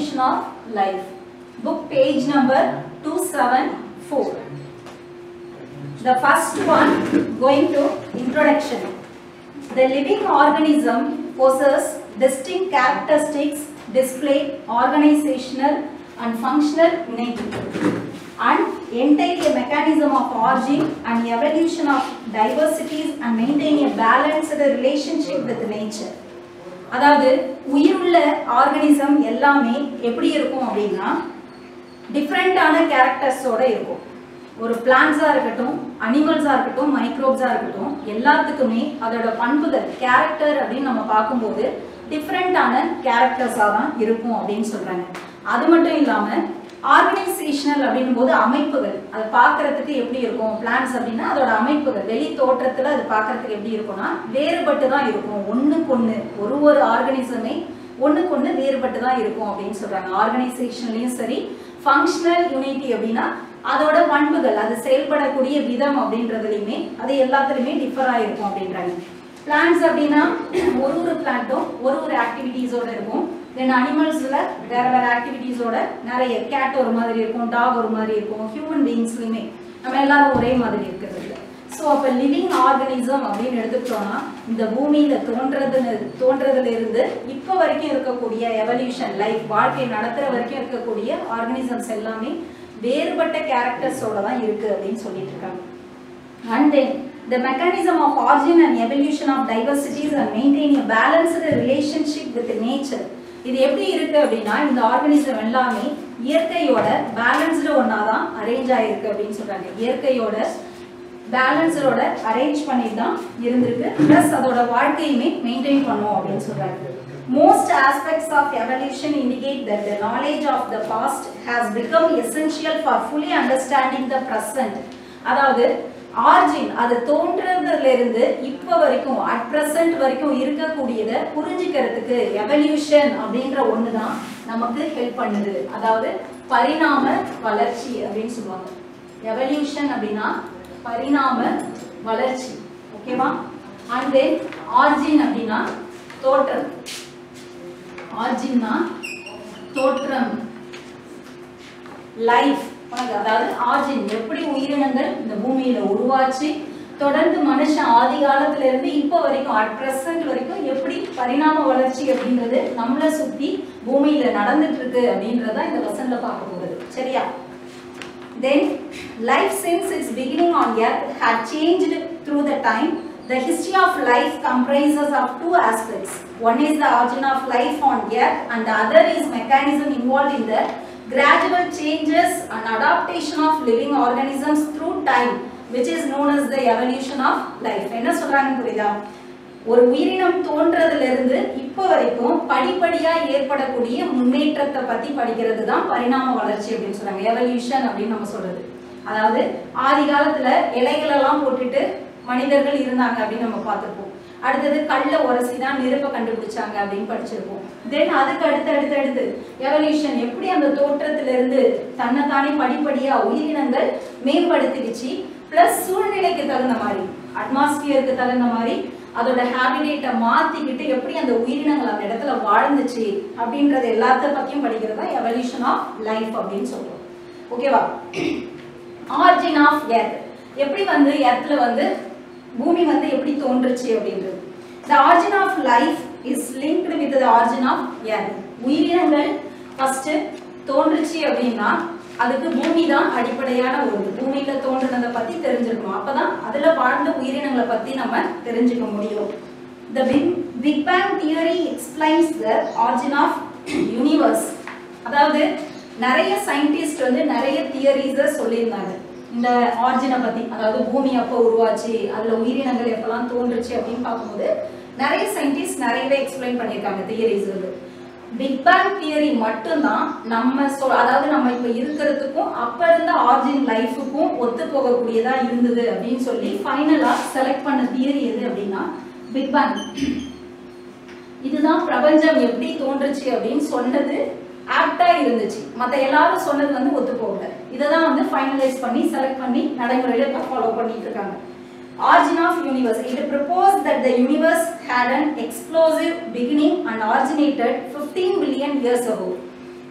Evolution of Life. Book page number 274. The first one going to introduction. The living organism possesses distinct characteristics display organizational and functional unity and entail a mechanism of origin and evolution of diversities and maintain a balanced relationship with nature. அதாவது உயிருள்ள organism எல்லாமே எப்படி இருக்கும் அப்படின்னா டிஃப்ரெண்டான கேரக்டர்ஸோட இருக்கும் ஒரு பிளான்ஸாக இருக்கட்டும் அனிமல்ஸாக இருக்கட்டும் மைக்ரோப்ஸாக இருக்கட்டும் எல்லாத்துக்குமே அதோட பண்புகள் கேரக்டர் அப்படின்னு நம்ம பார்க்கும்போது டிஃப்ரெண்டான கேரக்டர்ஸாக தான் இருக்கும் அப்படின்னு சொல்கிறாங்க அது மட்டும் இல்லாமல் ஆர்கனைசேஷனல் அப்படின்னும் போது அமைப்புகள் அது பார்க்கறதுக்கு எப்படி இருக்கும் பிளான்ஸ் அப்படின்னா அதோட அமைப்புகள் வெளி தோற்றத்தில் அது பார்க்கறதுக்கு எப்படி இருக்கும்னா வேறுபட்டு தான் இருக்கும் ஒன்றுக்கு ஒன்று ஒரு ஒரு ஆர்கனிசமே ஒன்றுக்கு ஒன்று வேறுபட்டு தான் இருக்கும் அப்படின்னு சொல்கிறாங்க ஆர்கனைசேஷன்லேயும் சரி ஃபங்க்ஷனல் யூனிட்டி அப்படின்னா அதோட பண்புகள் அது செயல்படக்கூடிய விதம் அப்படின்றதுலையுமே அது எல்லாத்துலேயுமே டிஃபர் ஆகிருக்கும் அப்படின்றாங்க பிளான்ஸ் அப்படின்னா ஒரு ஒரு பிளான்ட்டும் ஒரு ஒரு ஆக்டிவிட்டீஸோட இருக்கும் தென் அனிமல்ஸில் வேற வேற ஆக்டிவிட்டீஸோட நிறைய கேட் ஒரு மாதிரி இருக்கும் டாக் ஒரு மாதிரி இருக்கும் ஹியூமன் பீயிங்ஸ்லையுமே நம்ம எல்லாரும் ஒரே மாதிரி இருக்கிறது இல்லை ஸோ அப்போ லிவிங் ஆர்கனிசம் அப்படின்னு எடுத்துக்கிட்டோம்னா இந்த பூமியில் தோன்றதுன்னு தோன்றதுல இருந்து இப்போ வரைக்கும் இருக்கக்கூடிய எவல்யூஷன் லைஃப் வாழ்க்கை நடத்துகிற வரைக்கும் இருக்கக்கூடிய ஆர்கனிசம்ஸ் எல்லாமே வேறுபட்ட கேரக்டர்ஸோட தான் இருக்குது அப்படின்னு சொல்லிட்டு இருக்காங்க and then the mechanism of origin and evolution of diversities and maintaining a balanced relationship with nature இது எப்படி இருக்கு அப்படின்னா இந்த ஆர்கனிசம் எல்லாமே இயற்கையோட பேலன்ஸ்டு ஒன்றா தான் அரேஞ்ச் ஆயிருக்கு அப்படின்னு சொல்றாங்க இயற்கையோட பேலன்ஸோட அரேஞ்ச் பண்ணி தான் இருந்திருக்கு ப்ளஸ் அதோட வாழ்க்கையுமே மெயின்டைன் பண்ணும் அப்படின்னு சொல்றாங்க most aspects of evolution indicate that the knowledge of the past has become essential for fully understanding the present அதாவது ஆர்ஜின் அது தோன்றதுல இருந்து இப்போ வரைக்கும் அட் ப்ரெசன்ட் வரைக்கும் இருக்கக்கூடியதை புரிஞ்சுக்கிறதுக்கு எவல்யூஷன் அப்படின்ற ஒன்று தான் நமக்கு ஹெல்ப் பண்ணுது அதாவது பரிணாம வளர்ச்சி அப்படின்னு சொல்லுவாங்க எவல்யூஷன் அப்படின்னா பரிணாம வளர்ச்சி ஓகேவா அண்ட் தென் ஆர்ஜின் அப்படின்னா தோற்றம் ஆர்ஜின்னா தோற்றம் லைஃப் உனக்கு அதாவது ஆர்ஜின் எப்படி உயிரினங்கள் இந்த பூமியில உருவாச்சு தொடர்ந்து மனுஷன் ஆதி காலத்துல இருந்து இப்போ வரைக்கும் அட் பிரசன்ட் வரைக்கும் எப்படி பரிணாம வளர்ச்சி அப்படின்றது நம்மளை சுத்தி பூமியில நடந்துட்டு இருக்கு அப்படின்றத இந்த லெசன்ல பார்க்க போகுது சரியா Then, life since its beginning on earth had changed through the time. The history of life comprises of two aspects. One is the origin of life on earth and the other is mechanism involved in the gradual changes and adaptation of living organisms through time which is known as the evolution of life. என்ன சொல்றாங்க புரியுதா ஒரு உயிரினம் தோன்றதுல இருந்து இப்போ வரைக்கும் படிப்படியா ஏற்படக்கூடிய முன்னேற்றத்தை பத்தி படிக்கிறது தான் பரிணாம வளர்ச்சி அப்படின்னு சொல்றாங்க எவல்யூஷன் அப்படின்னு நம்ம சொல்றது அதாவது ஆதி காலத்துல இலைகள் எல்லாம் போட்டுட்டு மனிதர்கள் இருந்தாங்க அப்படின்னு நம்ம பார்த்திருப்போம் அடுத்தது கல்ல உரசி தான் நெருப்பை கண்டுபிடிச்சாங்க அப்படின்னு படிச்சிருப்போம் தென் அதுக்கு அடுத்து அடுத்து அடுத்து எவல்யூஷன் எப்படி அந்த தோற்றத்துல இருந்து தன்னைத்தானே படிப்படியா உயிரினங்கள் மேம்படுத்திடுச்சு பிளஸ் சூழ்நிலைக்கு தகுந்த மாதிரி அட்மாஸ்பியருக்கு தகுந்த மாதிரி அதோட ஹேபிடேட்டை மாத்திக்கிட்டு எப்படி அந்த உயிரினங்கள் அந்த இடத்துல வாழ்ந்துச்சு அப்படின்றது எல்லாத்த பத்தியும் படிக்கிறது தான் எவல்யூஷன் ஆஃப் லைஃப் அப்படின்னு சொல்றோம் ஓகேவா ஆர்ஜின் ஆஃப் எர்த் எப்படி வந்து எர்த்ல வந்து பூமி வந்து எப்படி தோன்றுச்சு அப்படின்றது the origin of life is linked with the origin of earth உயிரினங்கள் ஃபர்ஸ்ட் தோன்றுச்சு அப்படின்னா அதுக்கு பூமி தான் அடிப்படையான ஒரு பூமியில தோன்றினதை பத்தி தெரிஞ்சிருக்கணும் அப்பதான் அதுல வாழ்ந்த உயிரினங்களை பத்தி நம்ம தெரிஞ்சுக்க முடியும் the big big bang theory explains the origin of universe அதாவது நிறைய சயின்டிஸ்ட் வந்து நிறைய தியரிஸை சொல்லியிருந்தாங்க இந்த ஆரிஜினை பத்தி அதாவது பூமி அப்போ உருவாச்சு அதுல உயிரினங்கள் எப்பெல்லாம் தோன்றுச்சு அப்படின்னு பார்க்கும்போது நிறைய சயின்டிஸ்ட் நிறையவே எக்ஸ்பிளைன் பண்ணியிருக்காங்க தியரிஸ் வந்து பிக் பேங் தியரி மட்டும்தான் நம்ம சொல் அதாவது நம்ம இப்போ இருக்கிறதுக்கும் அப்போ இருந்த ஆர்ஜின் லைஃபுக்கும் ஒத்து போகக்கூடியதா இருந்தது அப்படின்னு சொல்லி ஃபைனலாக செலக்ட் பண்ண தியரி எது அப்படின்னா பிக் பேங் இதுதான் பிரபஞ்சம் எப்படி தோன்றுச்சு அப்படின்னு சொன்னது ஆப்டா இருந்துச்சு மற்ற எல்லாரும் சொன்னது வந்து ஒத்து போகல இதை தான் வந்து ஃபைனலைஸ் பண்ணி செலக்ட் பண்ணி நடைமுறையில் ஃபாலோ பண்ணிட்டு இருக்காங்க origin of universe it proposed that the universe had an explosive beginning and originated 15 billion years ago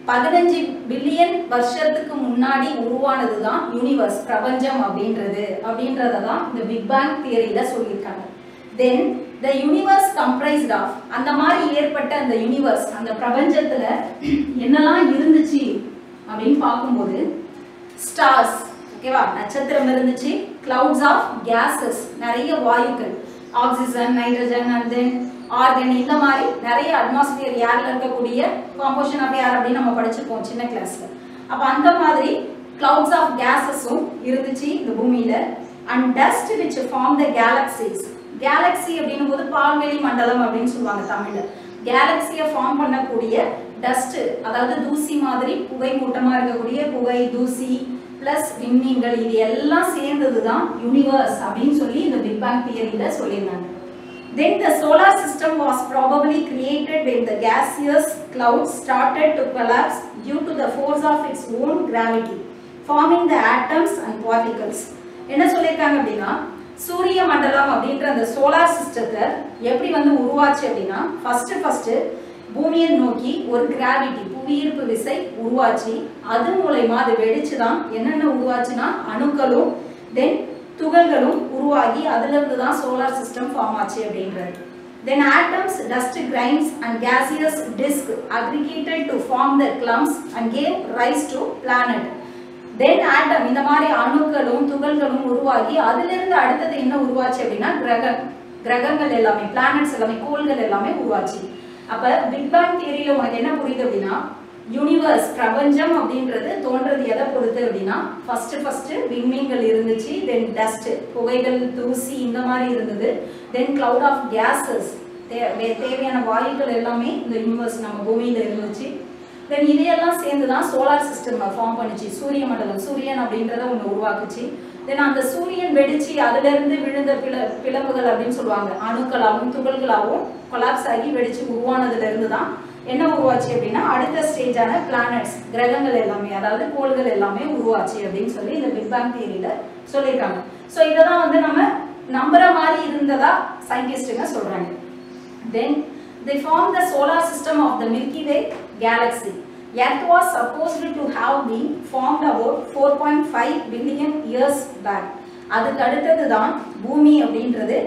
பதினஞ்சு பில்லியன் வருஷத்துக்கு முன்னாடி உருவானது தான் யூனிவர்ஸ் பிரபஞ்சம் அப்படின்றது அப்படின்றத தான் இந்த பிக் பேங் தியரியில சொல்லியிருக்காங்க then the universe comprised of அந்த மாதிரி ஏற்பட்ட அந்த யூனிவர்ஸ் அந்த பிரபஞ்சத்துல என்னெல்லாம் இருந்துச்சு அப்படின்னு பார்க்கும்போது ஸ்டார்ஸ் ஓகேவா நட்சத்திரம் இருந்துச்சு கிளவுட்ஸ் ஆஃப் கேசஸ் நிறைய வாயுக்கள் oxygen nitrogen and then argon இந்த மாதிரி நிறைய அட்மாஸ்பியர் ஏர்ல இருக்கக்கூடிய காம்போஷன் ஆஃப் ஏர் அப்படின்னு நம்ம படிச்சிருப்போம் சின்ன கிளாஸ்ல அப்ப அந்த மாதிரி கிளவுட்ஸ் ஆஃப் கேசஸும் இருந்துச்சு இந்த பூமியில and dust which form the galaxies galaxy அப்படின்னும் போது பால்வெளி மண்டலம் அப்படின்னு சொல்லுவாங்க தமிழ்ல கேலக்சியை ஃபார்ம் பண்ணக்கூடிய டஸ்ட் அதாவது தூசி மாதிரி புகை மூட்டமா இருக்கக்கூடிய புகை தூசி பிளஸ் விண்மீன்கள் இது எல்லாம் சேர்ந்தது தான் யூனிவர்ஸ் அப்படின்னு சொல்லி இந்த பிக் பேங் தியரியில சொல்லியிருந்தாங்க Then the solar system was probably created when the gaseous clouds started to collapse due to the force of its own gravity, forming the atoms and particles. என்ன சொல்லியிருக்காங்க அப்படின்னா சூரிய மண்டலம் அப்படின்ற அந்த சோலார் சிஸ்டத்தை எப்படி வந்து உருவாச்சு அப்படின்னா ஃபர்ஸ்ட் ஃபர்ஸ்ட் பூமியை நோக்கி ஒரு கிராவிட்டி புவியீர்ப்பு விசை உருவாச்சு அது மூலயமா அது வெடிச்சு தான் என்னென்ன உருவாச்சுன்னா அணுக்களும் தென் துகள்களும் உருவாகி அதுல இருந்து தான் சோலார் சிஸ்டம் ஃபார்ம் ஆச்சு அப்படின்றது then atoms dust grains and gaseous disc aggregated to form the clumps and gave rise to planet then atom இந்த மாதிரி அணுக்களும் துகள்களும் உருவாகி அதுல இருந்து அடுத்தது என்ன உருவாச்சு அப்படின்னா கிரகம் கிரகங்கள் எல்லாமே பிளானட்ஸ் எல்லாமே கோள்கள் எல்லாமே உருவாச்சு அப்ப பிக் பேங் தியரியில உனக்கு என்ன புரியுது அப்படின்னா யூனிவர்ஸ் பிரபஞ்சம் அப்படின்றது தோன்றது எதை பொறுத்து அப்படின்னா ஃபர்ஸ்ட் ஃபர்ஸ்ட் விண்மீன்கள் இருந்துச்சு தென் டஸ்ட் புகைகள் தூசி இந்த மாதிரி இருந்தது தென் கிளவுட் ஆஃப் கேசஸ் தேவையான வாயுக்கள் எல்லாமே இந்த யூனிவர்ஸ் நம்ம பூமியில இருந்துச்சு தென் இதையெல்லாம் சேர்ந்து தான் சோலார் சிஸ்டம் ஃபார்ம் பண்ணுச்சு சூரிய மண்டலம் சூரியன் அப்படின்றத ஒன்று உருவாக்குச்சு தென் அந்த சூரியன் வெடிச்சு அதுல இருந்து விழுந்த பிள பிளவுகள் அப்படின்னு சொல்லுவாங்க அணுக்களாகவும் துகள்களாகவும் கொலாப்ஸ் ஆகி வெடிச்சு உருவானதுல இருந்து தான் என்ன உருவாச்சு அப்படின்னா அடுத்த ஸ்டேஜான பிளானட்ஸ் கிரகங்கள் எல்லாமே அதாவது கோள்கள் எல்லாமே உருவாச்சு அப்படின்னு சொல்லி இந்த பிக் பேங் தியரியில சொல்லியிருக்காங்க ஸோ இதை தான் வந்து நம்ம நம்புற மாதிரி இருந்ததா சயின்டிஸ்டுங்க சொல்றாங்க தென் they formed the solar system of the Milky Way galaxy. Earth was supposed to have been formed about 4.5 billion years back. அதுக்கு அடுத்தது தான் பூமி அப்படின்றது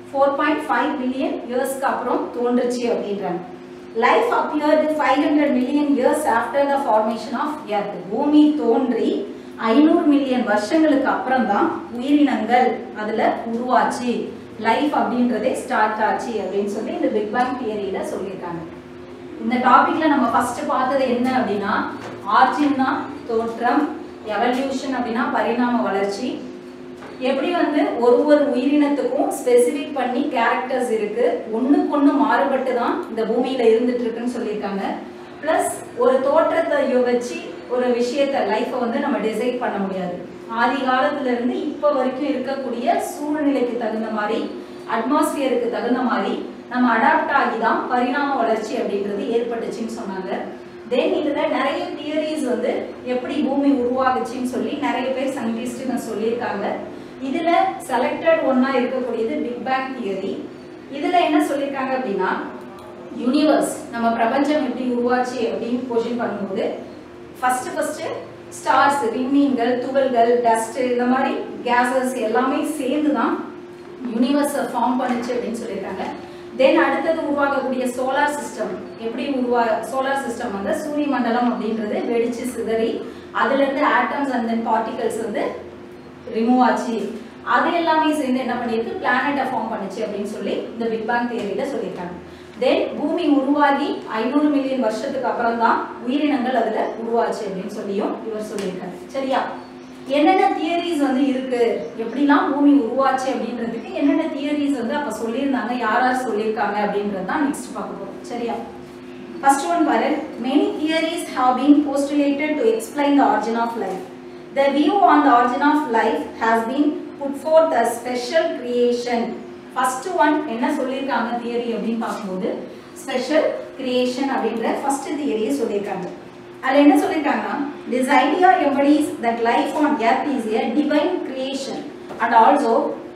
4.5 பில்லியன் இயர்ஸ்க்கு அப்புறம் தோன்றுச்சு அப்படின்றாங்க life appeared five hundred million years after the formation of earth பூமி தோன்றி ஐநூறு மில்லியன் வருஷங்களுக்கு அப்புறம் தான் உயிரினங்கள் அதுல உருவாச்சு லைஃப் அப்படின்றதே ஸ்டார்ட் ஆச்சு அப்படின்னு சொல்லி இந்த பிக் பேங் தியரியில சொல்லியிருக்காங்க இந்த டாபிக்ல நம்ம ஃபர்ஸ்ட் பார்த்தது என்ன அப்படின்னா ஆர்ஜின்னா தோற்றம் எவல்யூஷன் அப்படின்னா பரிணாம வளர்ச்சி எப்படி வந்து ஒரு ஒரு உயிரினத்துக்கும் ஸ்பெசிஃபிக் பண்ணி கேரக்டர்ஸ் இருக்கு ஒண்ணுக்கு ஒண்ணு மாறுபட்டு தான் இந்த பூமியில இருந்துட்டு இருக்குன்னு சொல்லியிருக்காங்க ப்ளஸ் ஒரு தோற்றத்தை யோ- வச்சு ஒரு விஷயத்த லைஃப்பை வந்து நம்ம டிசைட் பண்ண முடியாது ஆதி காலத்துல இருந்து இப்போ வரைக்கும் இருக்கக்கூடிய சூழ்நிலைக்கு தகுந்த மாதிரி அட்மாஸ்பியருக்கு தகுந்த மாதிரி நம்ம அடாப்ட் ஆகி தான் பரிணாம வளர்ச்சி அப்படின்றது ஏற்பட்டுச்சுன்னு சொன்னாங்க தென் இதுல நிறைய தியரிஸ் வந்து எப்படி பூமி உருவாகுச்சுன்னு சொல்லி நிறைய பேர் சயின்டிஸ்ட்டுங்க சொல்லியிருக்காங்க இதுல செலக்டட் ஒன்னா இருக்கக்கூடியது பிக் பேங் தியரி இதுல என்ன சொல்லியிருக்காங்க அப்படின்னா யூனிவர்ஸ் நம்ம பிரபஞ்சம் எப்படி உருவாச்சு அப்படின்னு கொஷின் பண்ணும்போது ஃபர்ஸ்ட் ஃபர்ஸ்ட் ஸ்டார்ஸ் விண்மீன்கள் துகள்கள் டஸ்ட் இந்த மாதிரி கேசஸ் எல்லாமே சேர்ந்து தான் யூனிவர்ஸை ஃபார்ம் பண்ணுச்சு அப்படின்னு சொல்லியிருக்காங்க தென் அடுத்தது உருவாகக்கூடிய சோலார் சிஸ்டம் எப்படி உருவா சோலார் சிஸ்டம் வந்து சூரிய மண்டலம் அப்படின்றது வெடிச்சு சிதறி அதுல இருந்து ஆட்டம்ஸ் அண்ட் தென் பார்ட்டிகல்ஸ் வந்து ரிமூவ் ஆச்சு அது எல்லாமே சேர்ந்து என்ன பண்ணியிருக்கு பிளானட்டை ஃபார்ம் பண்ணுச்சு அப்படின்னு சொல்லி இந்த பிக் பேங் தியரியில சொல்லியிருக்காங்க தென் பூமி உருவாகி ஐநூறு மில்லியன் வருஷத்துக்கு அப்புறம் தான் உயிரினங்கள் அதுல உருவாச்சு அப்படின்னு சொல்லியும் இவர் சொல்லியிருக்காரு சரியா என்னென்ன தியரிஸ் வந்து இருக்கு எப்படிலாம் பூமி உருவாச்சு அப்படின்றதுக்கு என்னென்ன தியரிஸ் வந்து அப்ப சொல்லியிருந்தாங்க யார் யார் சொல்லியிருக்காங்க அப்படின்றது தான் நெக்ஸ்ட் பார்க்க போறோம் சரியா First one பாரு many theories have been postulated to explain the origin of life. The view on the origin of life has been put forth as special creation. First one என்ன சொல்லியிருக்காங்க தியரி அப்படின்னு பார்க்கும்போது special creation அப்படின்ற first தியரியை சொல்லியிருக்காங்க அதில் என்ன சொல்லியிருக்காங்கன்னா this idea embodies that life on earth is a divine creation and also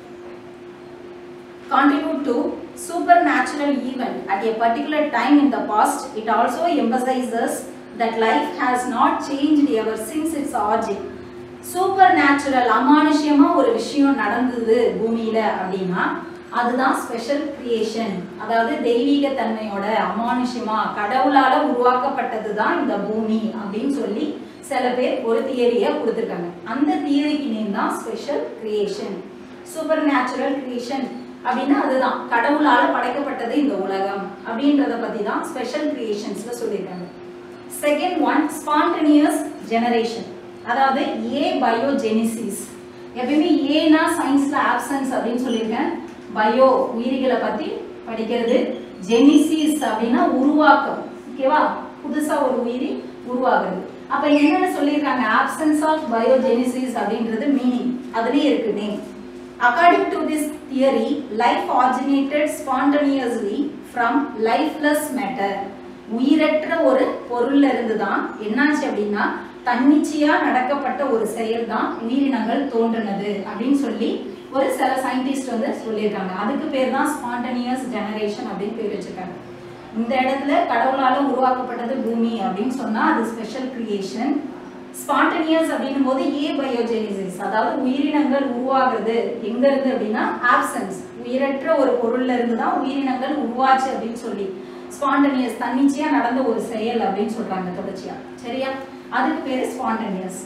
contribute to supernatural event at a particular time in the past. It also emphasizes that life has not changed ever since its origin supernatural அமானுஷ்யமா ஒரு விஷயம் நடந்தது பூமியில அப்படின்னா அதுதான் special creation அதாவது தெய்வீக தன்மையோட அமானுஷ்யமா கடவுளால உருவாக்கப்பட்டது தான் இந்த பூமி அப்படின்னு சொல்லி சில பேர் ஒரு தியரியை கொடுத்துருக்காங்க அந்த தியரிக்கு நேம் தான் special creation supernatural creation அப்படின்னா அதுதான் கடவுளால படைக்கப்பட்டது இந்த உலகம் அப்படின்றத பத்தி தான் ஸ்பெஷல் கிரியேஷன்ஸ்ல சொல்லியிருக்காங்க செகண்ட் ஒன் ஸ்பான்டனியஸ் ஜெனரேஷன் அதாவது ஏ பயோஜெனிசிஸ் எப்பயுமே ஏனா சயின்ஸ்ல ஆப்சன்ஸ் அப்படின்னு சொல்லியிருக்கேன் பயோ உயிரிகளை பத்தி படிக்கிறது ஜெனிசிஸ் அப்படின்னா உருவாக்கம் ஓகேவா புதுசா ஒரு உயிரி உருவாகுது அப்ப என்னென்ன சொல்லியிருக்காங்க ஆப்சன்ஸ் ஆஃப் பயோஜெனிசிஸ் அப்படின்றது மீனிங் அதுலயே இருக்கு name according to this theory life originated spontaneously from lifeless matter உயிரற்ற ஒரு பொருள்ல இருந்து தான் என்னாச்சு அப்படின்னா தன்னிச்சையா நடக்கப்பட்ட ஒரு செயல் தான் உயிரினங்கள் தோன்றினது அப்படின்னு சொல்லி ஒரு சில சயின்டிஸ்ட் வந்து சொல்லியிருக்காங்க அதுக்கு பேர் தான் ஸ்பான்டனியஸ் ஜெனரேஷன் அப்படின்னு பேர் வச்சிருக்காங்க இந்த இடத்துல கடவுளால உருவாக்கப்பட்டது பூமி அப்படின்னு சொன்னா அது ஸ்பெஷல் கிரியேஷன் ஸ்பான்டனியஸ் அப்படின்னும் போது ஏ பயோஜெனிசிஸ் அதாவது உயிரினங்கள் உருவாகிறது எங்க இருந்து அப்படின்னா ஆப்சன்ஸ் உயிரற்ற ஒரு பொருள்ல இருந்து தான் உயிரினங்கள் உருவாச்சு அப்படின்னு சொல்லி ஸ்பான்டனியஸ் தன்னிச்சையா நடந்த ஒரு செயல் அப்படின்னு சொல்றாங்க தொடர்ச்சியா சரியா அதுக்கு பேரு spontaneous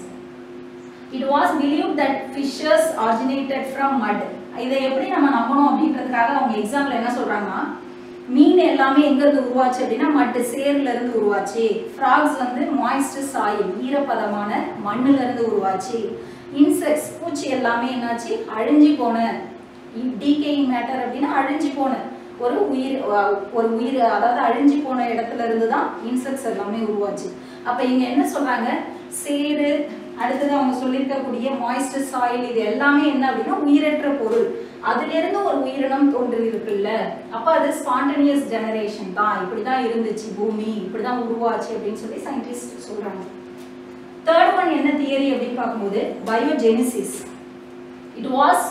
it was believe that fishes originated from mud இதை எப்படி நம்ம நம்பணும் அப்படின்றதுக்காக அவங்க எக்ஸாம்பிள் என்ன சொல்றாங்கன்னா மீன் எல்லாமே எங்க இருந்து உருவாச்சு அப்படின்னா மட்டு சேர்ல இருந்து உருவாச்சு ஃப்ராக்ஸ் வந்து மாய்ஸ்ட் சாயில் ஈரப்பதமான மண்ணுல இருந்து உருவாச்சு இன்செக்ட்ஸ் பூச்சி எல்லாமே என்னாச்சு அழிஞ்சு போன டீகேயிங் மேட்டர் அப்படின்னா அழிஞ்சு போன ஒரு உயிர் அஹ், ஒரு உயிர் அதாவது அழிஞ்சு போன இடத்துல இருந்து தான் இன்செக்ட்ஸ் எல்லாமே உருவாச்சு அப்ப இங்க என்ன சொல்றாங்க சேறு அடுத்தது அவங்க சொல்லியிருக்கக்கூடிய மாய்ஸ்டர் சாயில் இது எல்லாமே என்ன அப்படின்னா உயிரற்ற பொருள் அதுல இருந்து ஒரு உயிரினம் தோன்றி இருக்குல்ல அப்ப அது ஸ்பான்டனியஸ் ஜெனரேஷன் தான் இப்படிதான் இருந்துச்சு பூமி இப்படிதான் உருவாச்சு அப்படின்னு சொல்லி சயின்டிஸ்ட் சொல்றாங்க தேர்ட் ஒன் என்ன தியரி அப்படின்னு பார்க்கும்போது biogenesis it was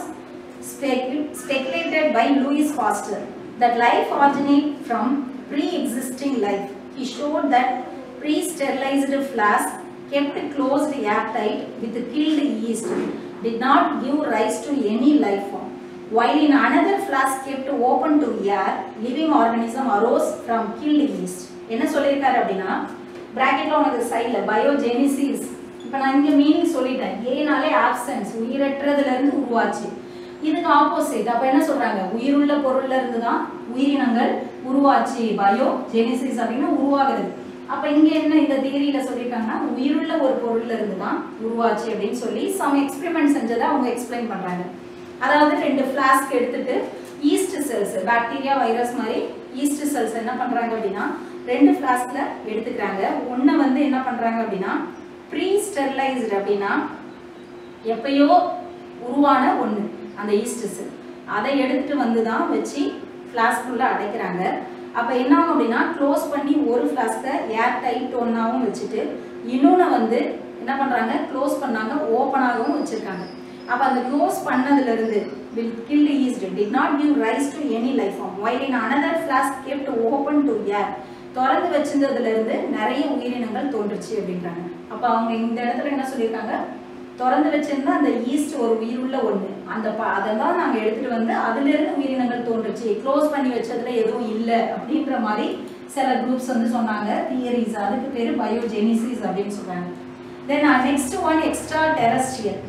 speculated by Louis Pasteur that life originates from pre-existing life. He showed that pre-sterilized flask kept closed airtight with killed yeast did not give rise to any life form. While in another flask kept open to air, living organism arose from killed yeast. என்ன சொல்லியிருக்காரு அப்படின்னா பிராக்கெட்ல உனக்கு சைடில் biogenesis இப்போ நான் இங்கே meaning சொல்லிட்டேன் ஏனாலே options உயிரற்றதுல இருந்து உருவாச்சு இதுக்கு ஆப்போசிட் அப்ப என்ன சொல்றாங்க உயிருள்ள பொருள்ல இருந்து தான் உயிரினங்கள் உருவாச்சு பயோ ஜெனிசிஸ் அப்படின்னா உருவாகிறது அப்ப இங்க என்ன இந்த தியரியில சொல்லியிருக்காங்கன்னா உயிருள்ள ஒரு பொருள்ல இருந்து தான் உருவாச்சு அப்படின்னு சொல்லி சம் எக்ஸ்பெரிமெண்ட் செஞ்சதை அவங்க எக்ஸ்பிளைன் பண்றாங்க அதாவது ரெண்டு ஃபிளாஸ்க் எடுத்துட்டு ஈஸ்ட் செல்ஸ் பாக்டீரியா வைரஸ் மாதிரி ஈஸ்ட் செல்ஸ் என்ன பண்றாங்க அப்படின்னா ரெண்டு ஃபிளாஸ்க்ல எடுத்துக்கிறாங்க ஒன்றை வந்து என்ன பண்றாங்க அப்படின்னா ப்ரீ ஸ்டெர்லைஸ்டு அப்படின்னா எப்பயோ உருவான ஒன்று அந்த ஈஸ்ட் செல் அதை எடுத்துட்டு வந்து தான் வச்சு ஃப்ளாஸ்க்குள்ளே அடைக்கிறாங்க அப்போ என்ன ஆகும் அப்படின்னா க்ளோஸ் பண்ணி ஒரு ஃப்ளாஸ்க்கை ஏர் டைட் ஒன்றாவும் வச்சுட்டு இன்னொன்று வந்து என்ன பண்ணுறாங்க க்ளோஸ் பண்ணாங்க ஓப்பனாகவும் வச்சுருக்காங்க அப்போ அந்த க்ளோஸ் பண்ணதுலேருந்து will kill yeast did not give rise to any life form while in another flask kept open to air திறந்து வச்சிருந்ததுல இருந்து நிறைய உயிரினங்கள் தோன்றுச்சு அப்படின்றாங்க அப்போ அவங்க இந்த இடத்துல என்ன சொல்லியிருக்காங்க திறந்து வச்சிருந்தா அந்த ஈஸ்ட் ஒரு உயிருள்ள ஒண்ணு அந்த ப- அதெல்லாம் நாங்க எடுத்துட்டு வந்து அதுல இருந்து உயிரினங்கள் தோன்றுச்சு க்ளோஸ் பண்ணி வச்சதுல எதுவும் இல்லை அப்படின்ற மாதிரி சில குரூப்ஸ் வந்து சொன்னாங்க தியரிஸ் அதுக்கு பேரு பயோஜெனிசிஸ் அப்படின்னு சொல்றாங்க then next one extraterrestrial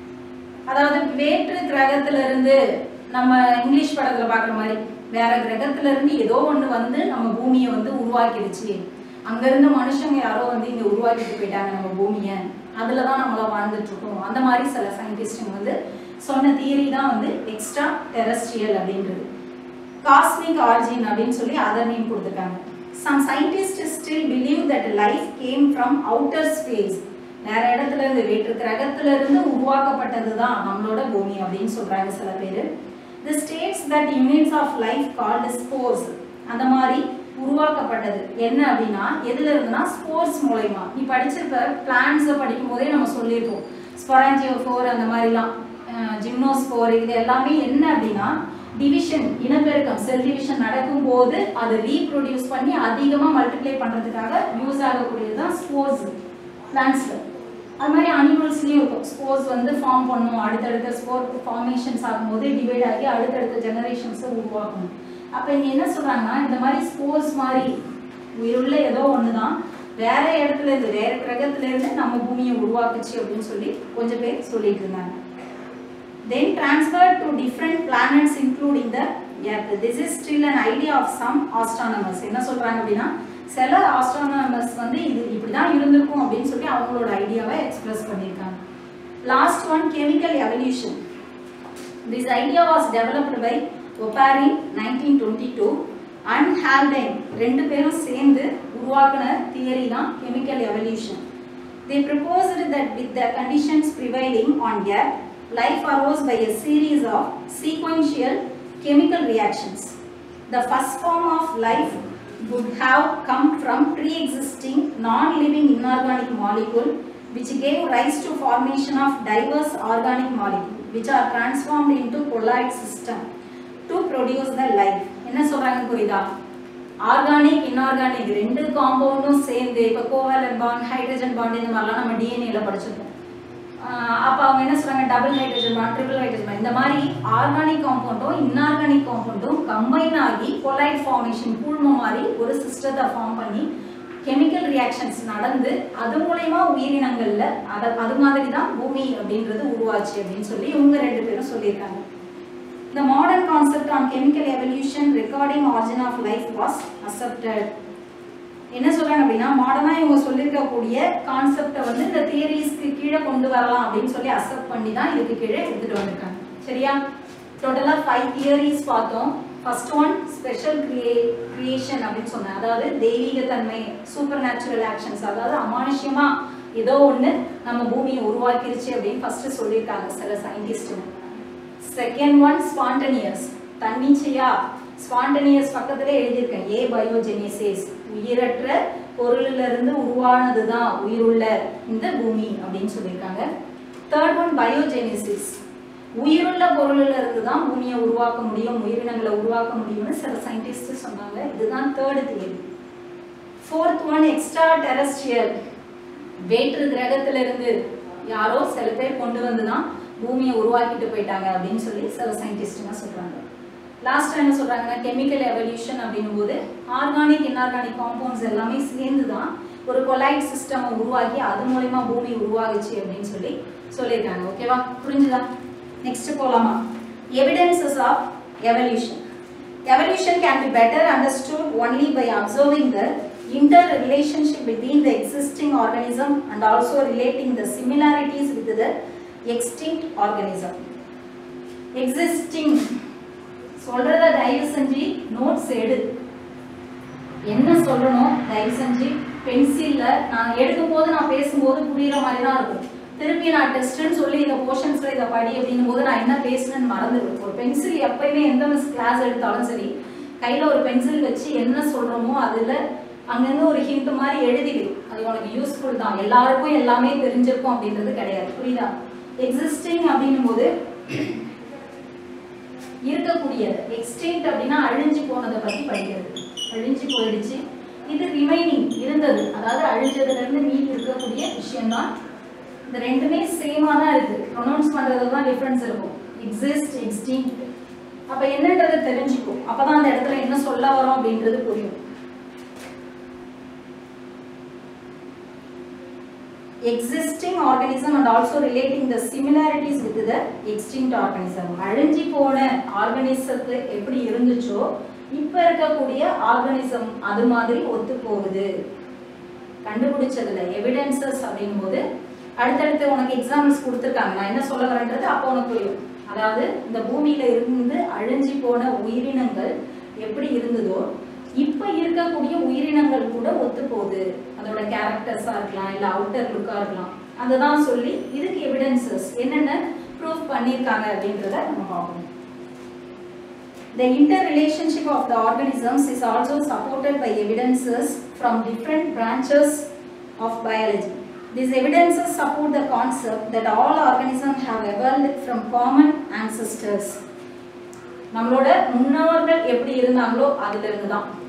அதாவது வேற்று கிரகத்துல இருந்து நம்ம இங்கிலீஷ் படத்துல பார்க்குற மாதிரி வேற கிரகத்துல இருந்து ஏதோ ஒண்ணு வந்து நம்ம பூமியை வந்து உருவாக்கிடுச்சு அங்க இருந்த மனுஷங்க யாரோ வந்து இங்க உருவாக்கிட்டு போயிட்டாங்க நம்ம பூமியை அதுல தான் நம்மளாம் வாழ்ந்துட்டு இருக்கோம் அந்த மாதிரி சில சயின்டிஸ்டுங்க வந்து சொன்ன தியரி தான் வந்து எக்ஸ்ட்ரா டெரஸ்ட்ரியல் அப்படின்றது காஸ்மிக் ஆர்ஜின் அப்படின்னு சொல்லி அதர் நேம் கொடுத்துருக்காங்க some scientist still believe that life came from outer space வேற இடத்துல இருந்து வேற்று கிரகத்துல இருந்து உருவாக்கப்பட்டது தான் நம்மளோட பூமி அப்படின்னு சொல்றாங்க சில பேர் the states that units of life called spores அந்த மாதிரி உருவாக்கப்பட்டது என்ன அப்படின்னா எதுல இருந்துன்னா ஸ்போர்ட்ஸ் மூலயமா நீ படிச்சிருக்க பிளான்ஸை படிக்கும் போதே நம்ம சொல்லியிருக்கோம் ஸ்பொராஞ்சியோ ஃபோர் அந்த மாதிரிலாம் ஜிம்னோஸ்போர் இது எல்லாமே என்ன அப்படின்னா டிவிஷன் இனப்பெருக்கம் செல் டிவிஷன் நடக்கும்போது அதை ரீப்ரொடியூஸ் பண்ணி அதிகமாக மல்டிப்ளை பண்ணுறதுக்காக யூஸ் ஆகக்கூடியது தான் ஸ்போர்ஸ் பிளான்ஸில் அது மாதிரி அனிமல்ஸ்லேயும் இருக்கும் ஸ்போர்ஸ் வந்து ஃபார்ம் பண்ணும் அடுத்தடுத்த ஸ்போர் ஃபார்மேஷன்ஸ் ஆகும்போது டிவைட் ஆகி அடுத்தடுத்த ஜெனரேஷன்ஸை உருவாக்கணும் அப்போ இங்கே என்ன சொல்கிறாங்கன்னா இந்த மாதிரி ஸ்போர்ஸ் மாதிரி உயிருள்ள ஏதோ ஒன்று தான் வேற இடத்துல இருந்து வேற கிரகத்துல இருந்து நம்ம பூமியை உருவாக்குச்சு அப்படின்னு சொல்லி கொஞ்சம் பேர் சொல்லிட்டு இருந்தாங்க then transferred to different planets including the earth this is still an idea of some astronomers என்ன சொல்றாங்க அப்படின்னா சில astronomers வந்து இது இப்படி தான் இருந்திருக்கும் அப்படின்னு சொல்லி அவங்களோட ஐடியாவை எக்ஸ்பிரஸ் பண்ணியிருக்காங்க last one chemical evolution this idea was developed by Oparin 1922 and Haldane ரெண்டு பேரும் சேர்ந்து உருவாக்கின தியரி தான் chemical evolution they proposed that with the conditions prevailing on earth life arose by a series of sequential chemical reactions the first form of life would have come from pre-existing non-living inorganic molecule which gave rise to formation of diverse organic molecule which are transformed into colloid system to produce the life என்ன சொல்றாங்க புரியுதா organic inorganic ரெண்டு காம்பவுண்டும் சேர்ந்து இப்போ covalent bond hydrogen bond இந்த மாதிரிலாம் நம்ம டிஎன்ஏல படிச்சிருக்கோம் ஆஹ் அப்ப அவங்க என்ன சொல்றாங்க double hydrogen bond triple hydrogen bond இந்த மாதிரி ஆர்கானிக் காம்பவுண்டும் இன்ஆர்கானிக் காம்பவுண்டும் கம்பைன் ஆகி கொலைட் ஃபார்மேஷன் கூழ்மம் மாதிரி ஒரு சிஸ்டத்தை ஃபார்ம் பண்ணி கெமிக்கல் ரியாக்ஷன்ஸ் நடந்து அது மூலயமா உயிரினங்கள்ல அத அது மாதிரி தான் பூமி அப்படின்றது உருவாச்சு அப்படின்னு சொல்லி இவங்க ரெண்டு பேரும் சொல்லியிருக்காங்க The modern concept on chemical evolution recording origin of life was accepted. என்ன சொல்றாங்க அப்படின்னா மாடர்னா இவங்க சொல்லியிருக்கக்கூடிய கான்செப்டை வந்து இந்த தியரிஸ்க்கு கீழே கொண்டு வரலாம் அப்படின்னு சொல்லி அக்செப்ட் பண்ணி தான் இதுக்கு கீழே எடுத்துட்டு வந்திருக்காங்க சரியா டோட்டலா ஃபைவ் தியரிஸ் பார்த்தோம் ஃபர்ஸ்ட் ஒன் ஸ்பெஷல் கிரியே கிரியேஷன் அப்படின்னு சொன்னேன் அதாவது தெய்வீக தன்மை சூப்பர் நேச்சுரல் ஆக்ஷன்ஸ் அதாவது அமானுஷ்யமா ஏதோ ஒன்று நம்ம பூமியை உருவாக்கிருச்சு அப்படின்னு ஃபர்ஸ்ட் சொல்லியிருக்காங்க சில சயின்டிஸ்ட்டுங்க செகண்ட் ஒன் ஸ்பான்டனியஸ் தன்னிச்சையா ஸ்பான்டனியஸ் பக்கத்துல எழுதியிருக்கேன் ஏ பயோஜெனிசிஸ் உயிரற்ற பொருளிலிருந்து இருந்து உருவானது தான் உயிருள்ள இந்த பூமி அப்படின்னு சொல்லியிருக்காங்க தேர்ட் ஒன் பயோஜெனிசிஸ் உயிருள்ள பொருளில் இருந்து தான் பூமியை உருவாக்க முடியும் உயிரினங்களை உருவாக்க முடியும்னு சில சயின்டிஸ்ட் சொன்னாங்க இதுதான் third theory fourth one extraterrestrial வேற்று கிரகத்துல இருந்து யாரோ சில பேர் கொண்டு வந்து தான் பூமியை உருவாக்கிட்டு போயிட்டாங்க அப்படின்னு சொல்லி சில சயின்டிஸ்டுங்க சொல்றாங்க லாஸ்ட் என்ன சொல்றாங்கன்னா கெமிக்கல் எவல்யூஷன் அப்படின்னும் போது ஆர்கானிக் இன்ஆர்கானிக் காம்பவுண்ட்ஸ் எல்லாமே சேர்ந்து தான் ஒரு கொலைட் சிஸ்டம் உருவாக்கி அது மூலயமா பூமி உருவாகுச்சு அப்படின்னு சொல்லி சொல்லியிருக்காங்க ஓகேவா புரிஞ்சுதா நெக்ஸ்ட் போலாமா evidences of evolution Evolution can be better understood only by observing the interrelationship between the existing organism and also relating the similarities with the extinct organism. Existing சொல்றத தயவு செஞ்சு நோட்ஸ் எடு என்ன சொல்லணும் தயவு செஞ்சு பென்சில்ல நான் எடுக்கும் போது நான் பேசும்போது புரியுற மாதிரி தான் இருக்கும் திருப்பி நான் டெஸ்ட்னு சொல்லி இந்த போர்ஷன்ஸ்ல இதை படி அப்படின்னும் போது நான் என்ன பேசுனேன்னு மறந்துடுவேன் ஒரு பென்சில் எப்பயுமே எந்த மிஸ் கிளாஸ் எடுத்தாலும் சரி கையில ஒரு பென்சில் வச்சு என்ன சொல்றோமோ அதுல அங்கங்க ஒரு ஹிண்ட் மாதிரி எழுதிடு அது உனக்கு யூஸ்ஃபுல் தான் எல்லாருக்கும் எல்லாமே தெரிஞ்சிருக்கும் அப்படின்றது கிடையாது புரியுதா எக்ஸிஸ்டிங் அப்படின்னும் போது இருக்கக்கூடியது எக்ஸ்டிங்க்ட் அப்படின்னா அழிஞ்சு போனதை பத்தி படிக்கிறது அழிஞ்சு போயிடுச்சு இது ரிமைனிங் இருந்தது அதாவது அழிஞ்சதுல இருந்து மீதி இருக்கக்கூடிய விஷயம்தான் இந்த ரெண்டுமே சேமா தான் இருக்கு ப்ரொனவுன்ஸ் பண்றது தான் டிஃபரன்ஸ் இருக்கும் எக்ஸிஸ்ட் எக்ஸ்டிங் அப்ப என்னன்றதை தெரிஞ்சுக்கும் அப்பதான் அந்த இடத்துல என்ன சொல்ல வரோம் அப்படின்றது புரியும் existing organism and also relating the similarities with the extinct organism அழிஞ்சி போன ஆர்கனிசத்து எப்படி இருந்துச்சோ இப்ப இருக்கக்கூடிய ஆர்கனிசம் அது மாதிரி ஒத்து போகுது கண்டுபிடிச்சதுல எவிடன்சஸ் அப்படிங்கும் போது அடுத்தடுத்து உனக்கு எக்ஸாம்பிள்ஸ் கொடுத்துருக்காங்க நான் என்ன சொல்ல வரேன்றது அப்போ உனக்கு புரியும் அதாவது இந்த பூமியில இருந்து அழிஞ்சி போன உயிரினங்கள் எப்படி இருந்ததோ இப்ப இருக்கக்கூடிய உயிரினங்கள் கூட ஒத்து போகுது அதோட கேரக்டர்ஸா இருக்கலாம் இல்ல அவுட்டர் லுக்கா இருக்கலாம் அதுதான் சொல்லி இதுக்கு எவிடன்சஸ் என்னென்ன ப்ரூஃப் பண்ணியிருக்காங்க அப்படின்றத நம்ம பார்க்கணும் The interrelationship of the organisms is also supported by evidences from different branches of biology. These evidences support the concept that all organisms have evolved from common ancestors. நம்மளோட முன்னோர்கள் எப்படி இருந்தாங்களோ அதுல இருந்து தான்